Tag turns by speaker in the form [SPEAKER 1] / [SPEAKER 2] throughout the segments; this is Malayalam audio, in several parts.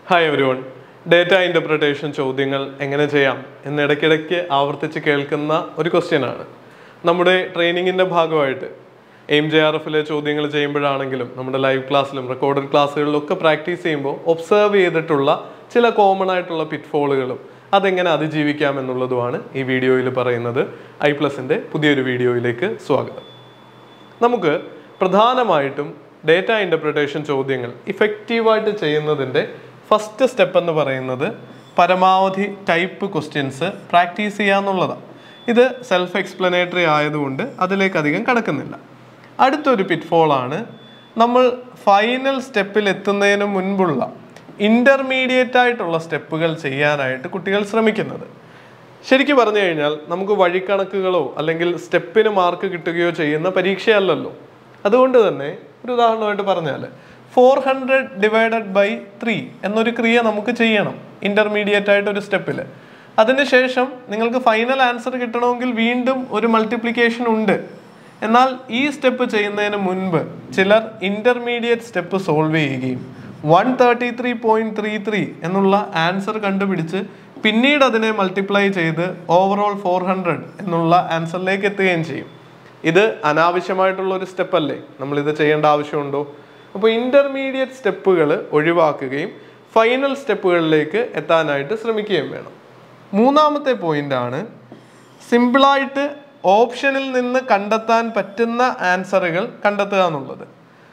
[SPEAKER 1] hi everyone data interpretation ചോദ്യങ്ങൾ എങ്ങനെ ചെയ്യാം എന്ന് ഇടയ്ക്കിടയ്ക്ക് ആവർത്തിച്ച് കേൾക്കുന്ന ഒരു ക്വസ്റ്റ്യൻ ആണ് നമ്മുടെ ട്രെയിനിങ്ങിൻ്റെ ഭാഗമായിട്ട് എയിം ജെ ആർ എഫിലെ ചോദ്യങ്ങൾ ചെയ്യുമ്പോഴാണെങ്കിലും നമ്മുടെ ലൈവ് ക്ലാസ്സിലും റെക്കോർഡഡ് ക്ലാസ്സുകളിലും ഒക്കെ പ്രാക്ടീസ് ചെയ്യുമ്പോൾ ഒബ്സർവ് ചെയ്തിട്ടുള്ള ചില കോമൺ ആയിട്ടുള്ള പിറ്റ്ഫോളുകളും അതെങ്ങനെ അതിജീവിക്കാം എന്നുള്ളതുമാണ് ഈ വീഡിയോയിൽ പറയുന്നത് ഐ പ്ലസിൻ്റെ പുതിയൊരു വീഡിയോയിലേക്ക് സ്വാഗതം നമുക്ക് പ്രധാനമായിട്ടും ഡേറ്റ ഇൻ്റർപ്രിട്ടേഷൻ ചോദ്യങ്ങൾ ഇഫക്റ്റീവായിട്ട് ചെയ്യുന്നതിൻ്റെ ഫസ്റ്റ് സ്റ്റെപ്പ് എന്ന് പറയുന്നത് പരമാവധി ടൈപ്പ് ക്വസ്റ്റ്യൻസ് പ്രാക്ടീസ് ചെയ്യുക എന്നുള്ളതാണ് ഇത് സെൽഫ് എക്സ്പ്ലനേറ്ററി ആയതുകൊണ്ട് അതിലേക്ക് അധികം കടക്കുന്നില്ല അടുത്തൊരു പിറ്റ്ഫോളാണ് നമ്മൾ ഫൈനൽ സ്റ്റെപ്പിൽ എത്തുന്നതിന് മുൻപുള്ള ഇൻ്റർമീഡിയറ്റ് ആയിട്ടുള്ള സ്റ്റെപ്പുകൾ ചെയ്യാനായിട്ട് കുട്ടികൾ ശ്രമിക്കുന്നത് ശരിക്കും പറഞ്ഞു കഴിഞ്ഞാൽ നമുക്ക് വഴിക്കണക്കുകളോ അല്ലെങ്കിൽ സ്റ്റെപ്പിന് മാർക്ക് കിട്ടുകയോ ചെയ്യുന്ന പരീക്ഷയല്ലല്ലോ അതുകൊണ്ട് തന്നെ ഒരു ഉദാഹരണമായിട്ട് പറഞ്ഞാൽ four hundred divided by three എന്നൊരു ക്രിയ നമുക്ക് ചെയ്യണം ഇൻ്റർമീഡിയറ്റ് ആയിട്ട് ഒരു സ്റ്റെപ്പിൽ അതിനുശേഷം നിങ്ങൾക്ക് ഫൈനൽ ആൻസർ കിട്ടണമെങ്കിൽ വീണ്ടും ഒരു മൾട്ടിപ്ലിക്കേഷൻ ഉണ്ട് എന്നാൽ ഈ സ്റ്റെപ്പ് ചെയ്യുന്നതിന് മുൻപ് ചിലർ ഇൻ്റർമീഡിയറ്റ് സ്റ്റെപ്പ് സോൾവ് ചെയ്യുകയും one thirty three point three three എന്നുള്ള ആൻസർ കണ്ടുപിടിച്ച് പിന്നീട് അതിനെ മൾട്ടിപ്ലൈ ചെയ്ത് ഓവറോൾ ഫോർ ഹൺഡ്രഡ് എന്നുള്ള ആൻസറിലേക്ക് എത്തുകയും ചെയ്യും ഇത് അനാവശ്യമായിട്ടുള്ള ഒരു സ്റ്റെപ്പ് അല്ലേ നമ്മൾ ഇത് ചെയ്യേണ്ട ആവശ്യമുണ്ടോ അപ്പോൾ ഇൻ്റർമീഡിയറ്റ് സ്റ്റെപ്പുകൾ ഒഴിവാക്കുകയും ഫൈനൽ സ്റ്റെപ്പുകളിലേക്ക് എത്താനായിട്ട് ശ്രമിക്കുകയും വേണം മൂന്നാമത്തെ പോയിന്റ് ആണ് സിമ്പിളായിട്ട് ഓപ്ഷനിൽ നിന്ന് കണ്ടെത്താൻ പറ്റുന്ന ആൻസറുകൾ കണ്ടെത്തുക എന്നുള്ളത്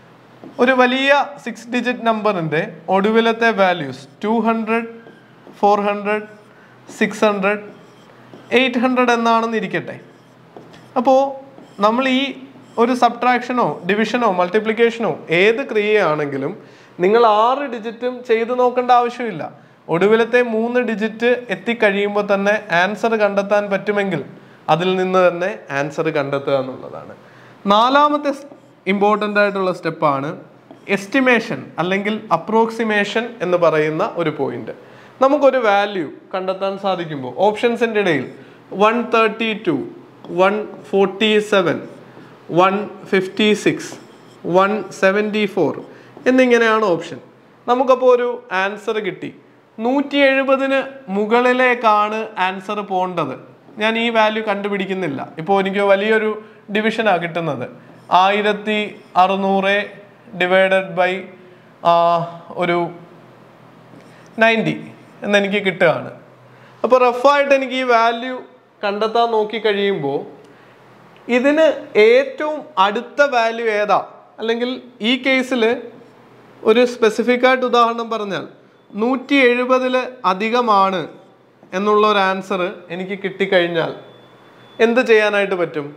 [SPEAKER 1] ഒരു വലിയ സിക്സ് ഡിജിറ്റ് നമ്പറിൻ്റെ ഒടുവിലത്തെ values two hundred four hundred six hundred eight hundred എന്നാണെന്ന് ഇരിക്കട്ടെ അപ്പോൾ നമ്മൾ ഈ ഒരു സബ്ട്രാക്ഷനോ ഡിവിഷനോ മൾട്ടിപ്ലിക്കേഷനോ ഏത് ക്രിയയാണെങ്കിലും നിങ്ങൾ ആറ് ഡിജിറ്റും ചെയ്തു നോക്കേണ്ട ആവശ്യമില്ല ഒടുവിലത്തെ മൂന്ന് ഡിജിറ്റ് എത്തിക്കഴിയുമ്പോൾ തന്നെ ആൻസർ കണ്ടെത്താൻ പറ്റുമെങ്കിൽ അതിൽ നിന്ന് തന്നെ ആൻസർ കണ്ടെത്തുക എന്നുള്ളതാണ് നാലാമത്തെ ഇമ്പോർട്ടൻ്റ് ആയിട്ടുള്ള സ്റ്റെപ്പാണ് എസ്റ്റിമേഷൻ അല്ലെങ്കിൽ അപ്രോക്സിമേഷൻ എന്ന് പറയുന്ന ഒരു പോയിന്റ് നമുക്കൊരു വാല്യൂ കണ്ടെത്താൻ സാധിക്കുമ്പോൾ ഓപ്ഷൻസിൻ്റെ ഇടയിൽ one thirty two one forty seven one fifty six one seventy four എന്നിങ്ങനെയാണ് ഓപ്ഷൻ നമുക്കപ്പോൾ ഒരു ആൻസർ കിട്ടി നൂറ്റി എഴുപതിന് മുകളിലേക്കാണ് ആൻസർ പോകേണ്ടത് ഞാൻ ഈ വാല്യൂ കണ്ടുപിടിക്കുന്നില്ല ഇപ്പോൾ എനിക്ക് വലിയൊരു ഡിവിഷനാണ് കിട്ടുന്നത് ആയിരത്തി അറുന്നൂറ് ഡിവൈഡഡ് ബൈ ഒരു നയൻറ്റി എന്നെനിക്ക് കിട്ടുകയാണ് അപ്പോൾ റഫായിട്ട് എനിക്ക് ഈ വാല്യൂ കണ്ടെത്താൻ നോക്കി കഴിയുമ്പോൾ ഇതിന് ഏറ്റവും അടുത്ത വാല്യൂ ഏതാ അല്ലെങ്കിൽ ഈ കേസിൽ ഒരു സ്പെസിഫിക് ആയിട്ട് ഉദാഹരണം പറഞ്ഞാൽ നൂറ്റി എഴുപതിൽ അധികമാണ് എന്നുള്ള ഒരു ആൻസർ എനിക്ക് കിട്ടിക്കഴിഞ്ഞാൽ എന്ത് ചെയ്യാനായിട്ട് പറ്റും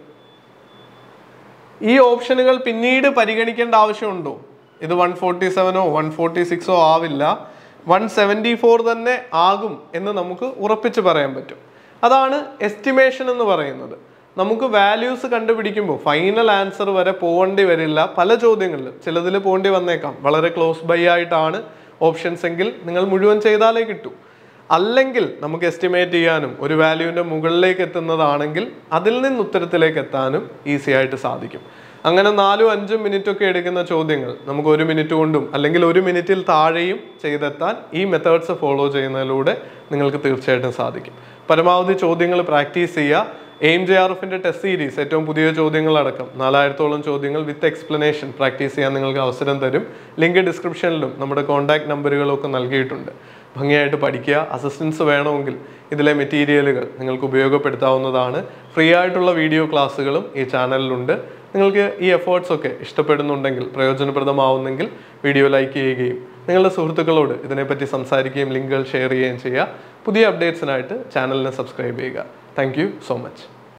[SPEAKER 1] ഈ ഓപ്ഷനുകൾ പിന്നീട് പരിഗണിക്കേണ്ട ആവശ്യമുണ്ടോ ഇത് വൺ ഫോർട്ടി സെവനോ വൺ ഫോർട്ടി സിക്സോ ആവില്ല വൺ സെവൻറ്റി ഫോർ തന്നെ ആകും എന്ന് നമുക്ക് ഉറപ്പിച്ച് പറയാൻ പറ്റും അതാണ് എസ്റ്റിമേഷൻ എന്ന് പറയുന്നത് നമുക്ക് വാല്യൂസ് കണ്ടുപിടിക്കുമ്പോൾ ഫൈനൽ ആൻസർ വരെ പോകേണ്ടി വരില്ല പല ചോദ്യങ്ങളിലും ചിലതിൽ പോകേണ്ടി വന്നേക്കാം വളരെ ക്ലോസ് ബൈ ആയിട്ടാണ് ഓപ്ഷൻസ് എങ്കിൽ നിങ്ങൾ മുഴുവൻ ചെയ്താലേ കിട്ടൂ അല്ലെങ്കിൽ നമുക്ക് എസ്റ്റിമേറ്റ് ചെയ്യാനും ഒരു വാല്യൂവിൻ്റെ മുകളിലേക്ക് എത്തുന്നതാണെങ്കിൽ അതിൽ നിന്ന് ഉത്തരത്തിലേക്ക് എത്താനും ഈസി ആയിട്ട് സാധിക്കും അങ്ങനെ നാലും അഞ്ചും മിനിറ്റ് ഒക്കെ എടുക്കുന്ന ചോദ്യങ്ങൾ നമുക്ക് ഒരു മിനിറ്റ് കൊണ്ടും അല്ലെങ്കിൽ ഒരു മിനിറ്റിൽ താഴെയും ചെയ്തെത്താൻ ഈ മെത്തേഡ്സ് ഫോളോ ചെയ്യുന്നതിലൂടെ നിങ്ങൾക്ക് തീർച്ചയായിട്ടും സാധിക്കും പരമാവധി ചോദ്യങ്ങൾ പ്രാക്ടീസ് ചെയ്യുക എയിം ജെ ആർ എഫിന്റെ ടെസ്റ്റ് സീരീസ് ഏറ്റവും പുതിയ ചോദ്യങ്ങളടക്കം നാലായിരത്തോളം ചോദ്യങ്ങൾ വിത്ത് എക്സ്പ്ലനേഷൻ പ്രാക്ടീസ് ചെയ്യാൻ നിങ്ങൾക്ക് അവസരം തരും ലിങ്ക് ഡിസ്ക്രിപ്ഷനിലും നമ്മുടെ കോൺടാക്ട് നമ്പറുകളും ഒക്കെ നൽകിയിട്ടുണ്ട് ഭംഗിയായിട്ട് പഠിക്കുക അസിസ്റ്റൻസ് വേണമെങ്കിൽ ഇതിലെ മെറ്റീരിയലുകൾ നിങ്ങൾക്ക് ഉപയോഗപ്പെടുത്താവുന്നതാണ് ഫ്രീ ആയിട്ടുള്ള വീഡിയോ ക്ലാസ്സുകളും ഈ ചാനലിലുണ്ട് നിങ്ങൾക്ക് ഈ എഫേർട്സ് ഒക്കെ ഇഷ്ടപ്പെടുന്നുണ്ടെങ്കിൽ പ്രയോജനപ്രദമാവുന്നെങ്കിൽ വീഡിയോ ലൈക്ക് ചെയ്യുകയും നിങ്ങളുടെ സുഹൃത്തുക്കളോട് ഇതിനെപ്പറ്റി സംസാരിക്കുകയും ലിങ്കുകൾ ഷെയർ ചെയ്യുകയും ചെയ്യുക പുതിയ അപ്ഡേറ്റ്സിനായിട്ട് ചാനലിനെ സബ്സ്ക്രൈബ് ചെയ്യുക താങ്ക് യു സോ മച്ച്